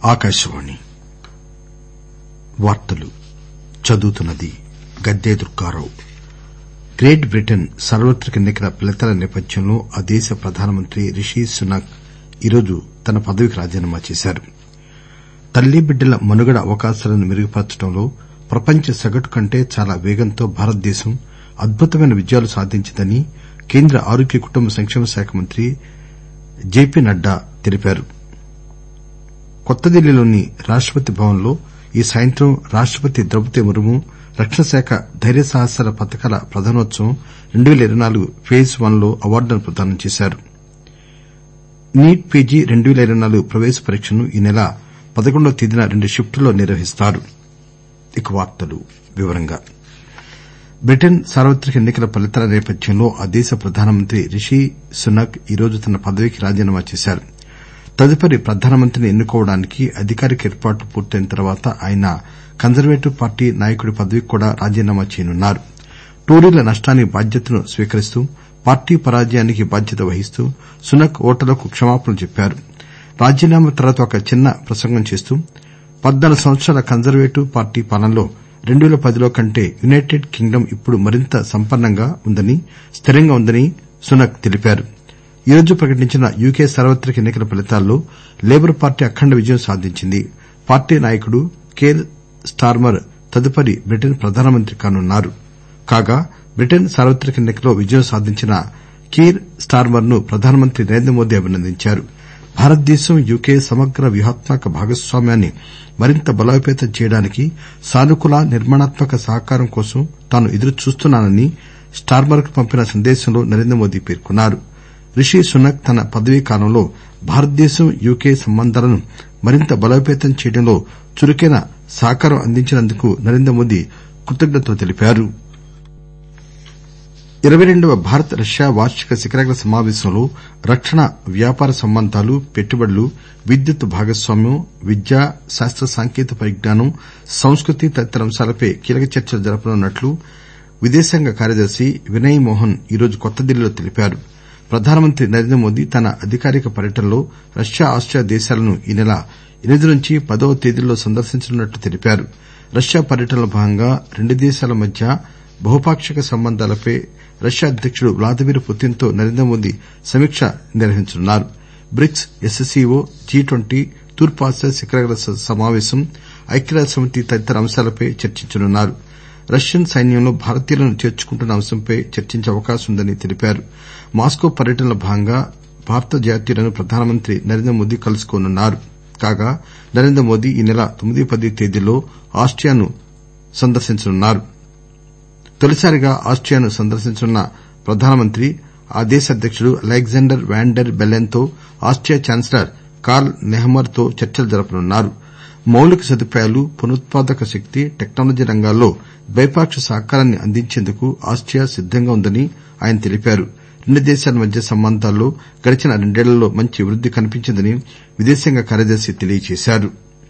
ఆకాశవాణి వార్తలు చదువుతున్నది గద్దె Durgarao great Britain సార్వత్రిక ఎన్ని కల ఫలితాల నేపథ్యంలో ఆ దేశ ప్రధానమంత్రి రిషీ సునాక్ ఈరోజు తన పదవికి రాజీనామా చేశారు తల్లి బిడ్డల మనుగడ అవకాశాలను మెరుగుపర్చడంలో ప్రపంచ సగటు కంటే చాలా వేగంతో భారతదేశం అద్భుతమైన విజయాలు సాధించిందని కేంద్ర ఆరోగ్య కుటుంబ సంక్షేమ శాఖ మంత్రి జెపి నడ్డా తెలిపారు కొత్త ఢిల్లీలోని రాష్టపతి భవన్ లో ఈ సాయంత్రం రాష్టపతి ద్రౌపది ముర్ము రక్షణ శాఖ ధైర్య సాహసాల పతకాల ప్రదానోత్సవం 2024 ఫేజ్ వన్ లో అవార్డులను ప్రదానం చేశారు నీట్ పీజీ 2024 ప్రవేశ పరీక్షను ఈ నెల పదకొండవ తేదీన రెండు షిప్టుల్లో నిర్వహిస్తారు బ్రిటన్ సార్వత్రిక ఎన్ని కల ఫలితాల నేపథ్యంలో ఆ దేశ ప్రధానమంత్రి రిషీ సునాక్ ఈరోజు తన పదవికి రాజీనామా చేశారు తదుపరి ప్రధానమంత్రిని ఎన్ను కోవడానికి అధికారిక ఏర్పాట్లు పూర్తయిన తర్వాత ఆయన కన్జర్వేటివ్ పార్టీ నాయకుడి పదవికి కూడా రాజీనామా చేయనున్నారు టోరీల నష్టానికి బాధ్యతను స్వీకరిస్తూ పార్టీ పరాజయానికి బాధ్యత వహిస్తూ సునాక్ ఓటర్లకు క్షమాపణలు చెప్పారు రాజీనామా తర్వాత ఒక చిన్న ప్రసంగం చేస్తూ పద్నాలుగు సంవత్సరాల కన్జర్వేటివ్ పార్టీ పాలనలో 2010లో కంటే యునైటెడ్ కింగ్డమ్ ఇప్పుడు మరింత సంపన్నంగా ఉందని స్థిరంగా ఉందని సునాక్ తెలిపారు ఈరోజు ప్రకటించిన యూకే సార్వత్రిక ఎన్ని కల ఫలితాల్లో లేబర్ పార్టీ అఖండ విజయం సాధించింది పార్టీ నాయకుడు కేర్ స్టార్మర్ తదుపరి బ్రిటన్ ప్రధానమంత్రి కానున్నారు కాగా బ్రిటన్ సార్వత్రిక ఎన్ని కలో విజయం సాధించిన కీర్ స్టార్మర్ ను ప్రధానమంత్రి నరేంద్రమోదీ అభినందించారు భారతదేశం యూకే సమగ్ర వ్యూహాత్మక భాగస్వామ్యాన్ని మరింత బలోపేతం చేయడానికి సానుకూల నిర్మాణాత్మక సహకారం కోసం తాను ఎదురుచూస్తున్నానని స్టార్మర్ కు పంపిన సందేశంలో నరేంద్రమోదీ పేర్కొన్నారు రిషీ సునాక్ తన పదవీ కాలంలో భారతదేశం యూకే సంబంధాలను మరింత బలోపేతం చేయడంలో చురుకైన సహకారం అందించినందుకు నరేంద్రమోదీ కృతజ్ఞతలు తెలిపారు ఇరవై రెండవ భారత్ రష్యా వార్షిక శిఖరాగ్ర సమావేశంలో రక్షణ వ్యాపార సంబంధాలు పెట్టుబడులు విద్యుత్ భాగస్వామ్యం విద్య శాస్త సాంకేతిక పరిజ్ఞానం సంస్కృతి తదితర అంశాలపై కీలక చర్చలు జరపనున్నట్లు విదేశాంగ కార్యదర్శి వినయ్ మోహన్ ఈరోజు కొత్త ఢిల్లీలో తెలిపారు ప్రధానమంత్రి నరేంద్రమోదీ తన అధికారిక పర్యటనలో రష్యా ఆస్టియా దేశాలను ఈ నెల ఎనిమిది నుంచి పదవ తేదీల్లో సందర్శించనున్నట్లు తెలిపారు రష్యా పర్యటనలో భాగంగా రెండు దేశాల మధ్య బహుపాక్షిక సంబంధాలపై రష్యా అధ్యకుడు వ్లాదిమిర్ పుతిన్ తో నరేంద్రమోదీ సమీక్ష నిర్వహించనున్నారు బ్రిక్స్ ఎస్సీఓ జి ట్వంటీ తూర్పు ఆసియా శిఖరాగ్ర సమావేశం ఐక్యరాజ్యసమితి తదితర అంశాలపై చర్చించనున్నారు రష్యన్ సైన్యంలో భారతీయులను చేర్చుకుంటున్న అంశంపై చర్చించే అవకాశం ఉందని తెలిపారు మాస్కో పర్యటనలో భాగంగా భారత జాతీయులను ప్రధానమంత్రి నరేంద్రమోదీ కలుసుకోనున్నారు కాగా నరేంద్రమోదీ ఈ నెల తొమ్మిది పది తేదీల్లో ఆస్టియాను సందర్శించనున్నారు తొలిసారిగా ఆస్టియాను సందర్శించనున్న ప్రధానమంత్రి ఆ దేశ అధ్యకుడు అలెగ్జాండర్ వ్యాన్ డెర్ బెలెన్ తో ఆస్టియా ఛాన్సలర్ కార్ల్ నెహమర్ తో చర్చలు జరపనున్నారు మౌలిక సదుపాయాలు పునరుత్పాదక శక్తి టెక్నాలజీ రంగాల్లో ద్వైపాక్షిక సహకారాన్ని అందించేందుకు ఆస్టియా సిద్దంగా ఉందని ఆయన తెలిపారు రెండు దేశాల మధ్య సంబంధాల్లో గడిచిన రెండేళ్లలో మంచి వృద్ది కనిపించిందని విదేశాంగ కార్యదర్శి తెలియజేశారు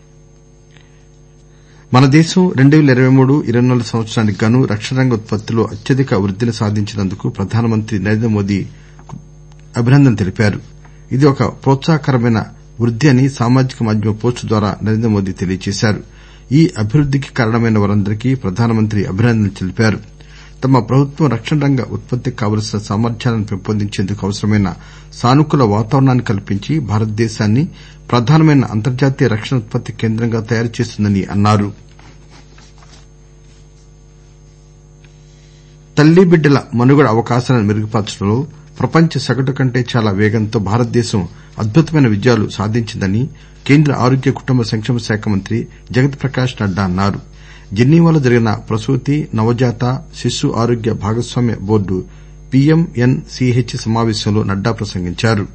మన దేశం 2023 24 సంవత్సరానికి గాను రక్షణ రంగ ఉత్పత్తిలో అత్యధిక వృద్దిని సాధించినందుకు ప్రధానమంత్రి నరేంద్రమోదీ అభినందనలు తెలిపారు ఇది ఒక ప్రోత్సాహకరమైన వృద్ది అని సామాజిక మాధ్యమ పోస్టు ద్వారా నరేంద్రమోదీ తెలియజేశారు ఈ అభివృద్దికి కారణమైన వారందరికీ ప్రధానమంత్రి అభినందనలు తెలిపారు తమ ప్రభుత్వం రక్షణ రంగ ఉత్పత్తికి కావలసిన సామర్థ్యాలను పెంపొందించేందుకు అవసరమైన సానుకూల వాతావరణాన్ని కల్పించి భారతదేశాన్ని ప్రధానమైన అంతర్జాతీయ రక్షణ ఉత్పత్తి కేంద్రంగా తయారు చేస్తుందని అన్నారు తల్లి బిడ్డల మనుగడ అవకాశాలను మెరుగుపర్చడంలో ప్రపంచ సగటు కంటే చాలా వేగంతో భారతదేశం అద్భుతమైన విజయాలు సాధించిందని కేంద్ర ఆరోగ్య కుటుంబ సంక్షేమ శాఖ మంత్రి జగత్ ప్రకాష్ నడ్డా అన్నారు జెనీవాలో జరిగిన ప్రసూతి నవజాత శిశు ఆరోగ్య భాగస్వామ్య బోర్డు పీఎంఎన్ సీహెచ్ సమావేశంలో నడ్డా ప్రసంగించారు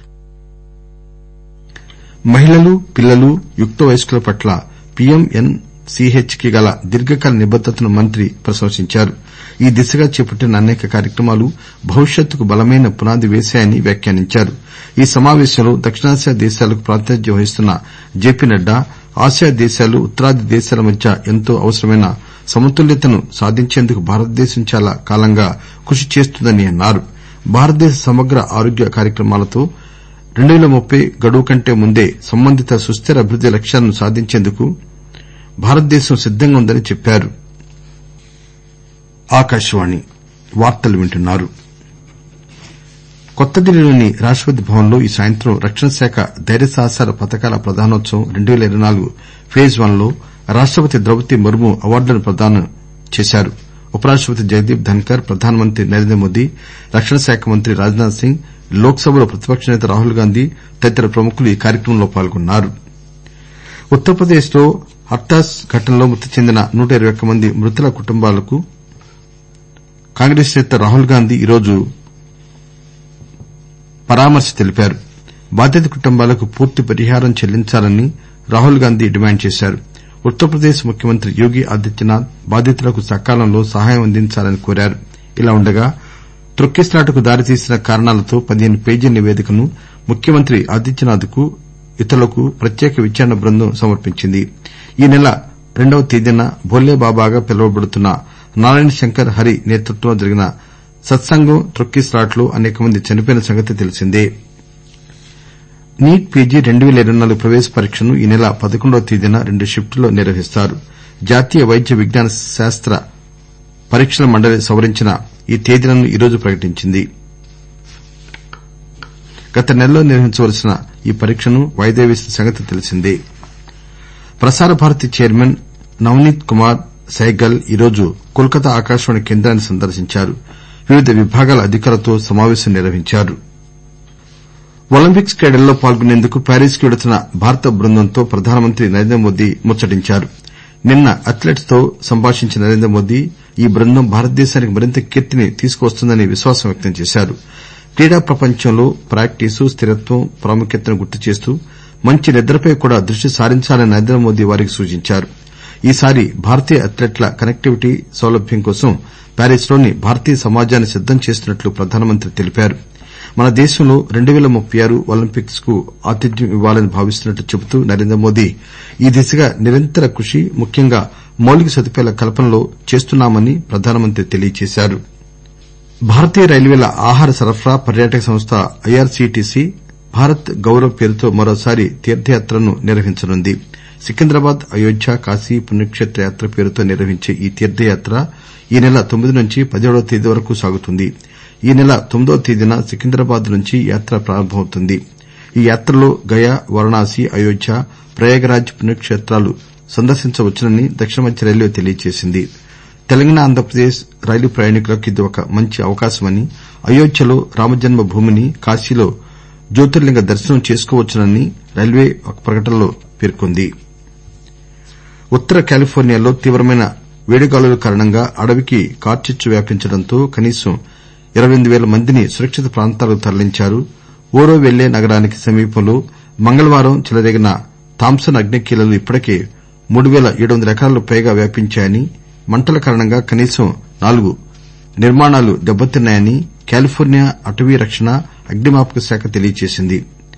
మహిళలు పిల్లలు యుక్త వయస్కుల పట్ల పీఎంఎన్ సీహెచ్ కి గల దీర్ఘకాల నిబద్దతను మంత్రి ప్రశంసించారు ఈ దిశగా చేపట్టిన అనేక కార్యక్రమాలు భవిష్యత్తుకు బలమైన పునాది వేశాయని వ్యాఖ్యానించారు ఈ సమావేశంలో దక్షిణాసియా దేశాలకు ప్రాతినిధ్యం వహిస్తున్న జెపి నడ్డా ఆసియా దేశాలు ఉత్తరాది దేశాల మధ్య ఎంతో అవసరమైన సమతుల్యతను సాధించేందుకు భారతదేశం చాలా కాలంగా కృషి చేస్తోందని అన్నారు భారతదేశ సమగ్ర ఆరోగ్య కార్యక్రమాలతో రెండు పేల ముప్పై గడువు కంటే ముందే సంబంధిత సుస్దిర అభివృద్ది లక్ష్యాలను సాధించేందుకు భారతదేశం సిద్దంగా ఉందని చెప్పారు కొత్త ఢిల్లీలోని రాష్టపతి భవన్ లో ఈ సాయంత్రం రక్షణ శాఖ ధైర్య సాహసాల పతకాల ప్రదానోత్సవం రెండు పేల ఇరవై నాలుగు ఫేజ్ వన్ లో రాష్టపతి ద్రౌపది ముర్ము అవార్డులను ప్రదానం చేశారు ఉపరాష్టపతి జగదీప్ ధన్కర్ ప్రధానమంత్రి నరేంద్ర మోదీ రక్షణ శాఖ మంత్రి రాజ్ నాథ్ సింగ్ లోక్ సభలో ప్రతిపక్ష నేత రాహుల్ గాంధీ తదితర ప్రముఖులు ఈ కార్యక్రమంలో పాల్గొన్నారు ఉత్తరప్రదేశ్ లో హత్రాస్ ఘటనలో మృతి చెందిన నూట ఇరవై ఒక్క మంది మృతుల కుటుంబాలకు కాంగ్రెస్ నేత రాహుల్ గాంధీ ఈరోజు పరామర్శ తెలిపారు బాధిత కుటుంబాలకు పూర్తి పరిహారం చెల్లించాలని రాహుల్ గాంధీ డిమాండ్ చేశారు ఉత్తరప్రదేశ్ ముఖ్యమంత్రి యోగి ఆదిత్యనాథ్ బాధితులకు సకాలంలో సహాయం అందించాలని కోరారు ఇలా ఉండగా తొక్కిసలాటకు దారితీసిన కారణాలతో పదిహేను పేజీల నివేదికను ముఖ్యమంత్రి ఆదిత్యనాథ్ కు ఇతరులకు ప్రత్యేక విచారణ బృందం సమర్పించింది ఈ నెల రెండవ తేదీన భోలేబాబాగా పిలువబడుతున్న నారాయణ శంకర్ హరి నేతృత్వంలో జరిగిన సత్సంగం తొక్కిసలాట్లో అనేక మంది చనిపోయిన సంగతి తెలిసిందే నీట్ పీజీ రెండు పేల ఇరవై నాలుగు ప్రవేశ పరీక్షను ఈ నెల పదకొండవ తేదీన రెండు షిప్టుల్లో నిర్వహిస్తారు జాతీయ వైద్య విజ్ఞాన శాస్త పరీక్షల మండలి సవరించిన ఈ తేదీలను ఈరోజు ప్రకటించింది గత నెలలో నిర్వహించవలసిన ఈ పరీక్షను వాయిదా వేసిన సంగతి తెలిసిందే ప్రసార భారతి చైర్మన్ నవనీత్ కుమార్ సైగల్ ఈరోజు కోల్ కతా ఆకాశవాణి కేంద్రాన్ని సందర్శించారు వివిధ విభాగాల అధికారులతో సమాపేశం నిర్వహించారు ఒలింపిక్స్ క్రీడల్లో పాల్గొనేందుకు ప్యారిస్ కు వెళుతున్న భారత బృందంతో ప్రధానమంత్రి నరేంద్రమోదీ ముచ్చటించారు నిన్న అథ్లెట్స్ తో సంభాషించిన నరేంద్రమోదీ ఈ బృందం భారతదేశానికి మరింత కీర్తిని తీసుకువస్తుందని విశ్వాసం వ్యక్తం చేశారు క్రీడా ప్రపంచంలో ప్రాక్టీసు స్థిరత్వం ప్రాముఖ్యతను గుర్తుచేస్తూ మంచి నిద్రపై కూడా దృష్టి సారించాలని నరేంద్రమోదీ వారికి సూచించారు ఈసారి భారతీయ అథ్లెట్ల కనెక్టివిటీ సౌలభ్యం కోసం ప్యారిస్ లోని భారతీయ సమాజాన్ని సిద్దం చేస్తున్నట్లు ప్రధానమంత్రి తెలిపారు మన దేశంలో రెండు పేల ముప్పై ఆరు ఒలింపిక్స్ కు ఆతిథ్యం ఇవ్వాలని భావిస్తున్నట్లు చెబుతూ నరేంద్రమోదీ ఈ దిశగా నిరంతర కృషి ముఖ్యంగా మౌలిక సదుపాయాల కల్పనలో చేస్తున్నామని ప్రధానమంత్రి తెలియజేశారు భారతీయ రైల్వేల ఆహార సరఫరా పర్యాటక సంస్థ ఐఆర్సీటీసీ భారత్ గౌరవ్ పేరుతో మరోసారి తీర్థయాత్రను నిర్వహించనుంది సికింద్రాబాద్ అయోధ్య కాశీ పుణ్యక్షేత్ర యాత్ర పేరుతో నిర్వహించే ఈ తీర్థయాత్ర ఈ నెల తొమ్మిది నుంచి పదిహేడవ తేదీ వరకు సాగుతుంది ఈ నెల తొమ్మిదవ తేదీన సికింద్రాబాద్ నుంచి యాత్ర ప్రారంభమవుతుంది ఈ యాత్రలో గయా వారణాసి అయోధ్య ప్రయాగరాజ్ పుణ్యక్షేత్రాలు సందర్శించవచ్చునని దక్షిణ మధ్య రైల్వే తెలియజేసింది తెలంగాణ ఆంధ్రప్రదేశ్ రైలు ప్రయాణికులకు ఇది ఒక మంచి అవకాశమని అయోధ్యలో రామజన్మ భూమిని కాశీలో జ్యోతిర్లింగ దర్శనం చేసుకోవచ్చునని రైల్వే ఒక ప్రకటనలో పేర్కొంది ఉత్తర కాలిఫోర్నియాలో తీవ్రమైన వేడిగాలుల కారణంగా అడవికి కార్చిచ్చు వ్యాపించడంతో కనీసం ఇరవై ఎనిమిది పేల మందిని సురక్షిత ప్రాంతాలకు తరలించారు ఓరోవిల్లే నగరానికి సమీపంలో మంగళవారం చెలరేగిన థామ్సన్ అగ్నికీలలు ఇప్పటికే మూడు పేల ఏడు వందల ఎకరాలకు పైగా వ్యాపించాయని మంటల కారణంగా కనీసం నాలుగు నిర్మాణాలు దెబ్బతిన్నాయని కాలిఫోర్నియా అటవీ రక్షణ అగ్నిమాపక శాఖ తెలియజేసింది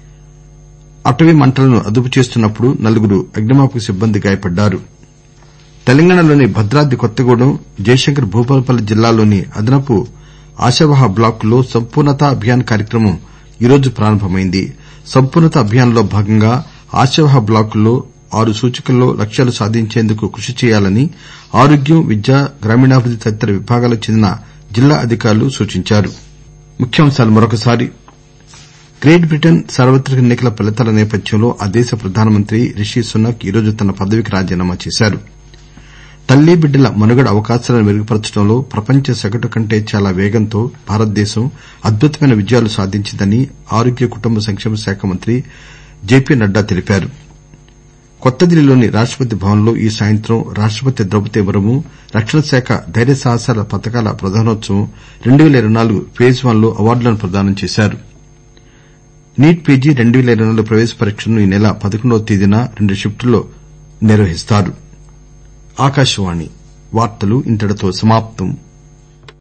అటవీ మంటలను అదుపు చేస్తున్నప్పుడు నలుగురు అగ్నిమాపక సిబ్బంది గాయపడ్డారు తెలంగాణలోని భద్రాద్రి కొత్తగూడెం జయశంకర్ భూపాలపల్లి జిల్లాల్లోని అదనపు ఆశావహ బ్లాకుల్లో సంపూర్ణత అభియాన్ కార్యక్రమం ఈరోజు ప్రారంభమైంది సంపూర్ణత అభియాన్ లో భాగంగా ఆశావహ బ్లాకుల్లో ఆరు సూచికల్లో లక్ష్యాలు సాధించేందుకు కృషి చేయాలని ఆరోగ్యం విద్య గ్రామీణాభివృద్ది తదితర విభాగాలకు చెందిన జిల్లా అధికారులు సూచించారు గ్రేట్ బ్రిటన్ సార్వత్రిక ఎన్ని కల ఫలితాల నేపథ్యంలో ఆ దేశ ప్రధానమంత్రి రిషీ సునక్ ఈరోజు తన పదవికి రాజీనామా చేశారు తల్లి బిడ్డల మనుగడ అవకాశాలను మెరుగుపరచడంలో ప్రపంచ సగటు కంటే చాలా వేగంతో భారతదేశం అద్భుతమైన విజయాలు సాధించిందని ఆరోగ్య కుటుంబ సంక్షేమ శాఖ మంత్రి జెపి నడ్డా తెలిపారు కొత్త ఢిల్లీలోని రాష్టపతి భవన్ లో ఈ సాయంత్రం రాష్టపతి ద్రౌపది ముర్ము రక్షణ శాఖ ధైర్య సాహసాల పతకాల ప్రదానోత్సవం రెండు పేల ఇరవై నాలుగు ఫేజ్ వన్ లో అవార్డులను ప్రదానం చేశారు నీట్ పీజీ రెండు పేల ఇరవై నాలుగు ప్రవేశ పరీక్షను ఈ నెల పదకొండవ తేదీన రెండు షిప్టుల్లో నిర్వహిస్తారు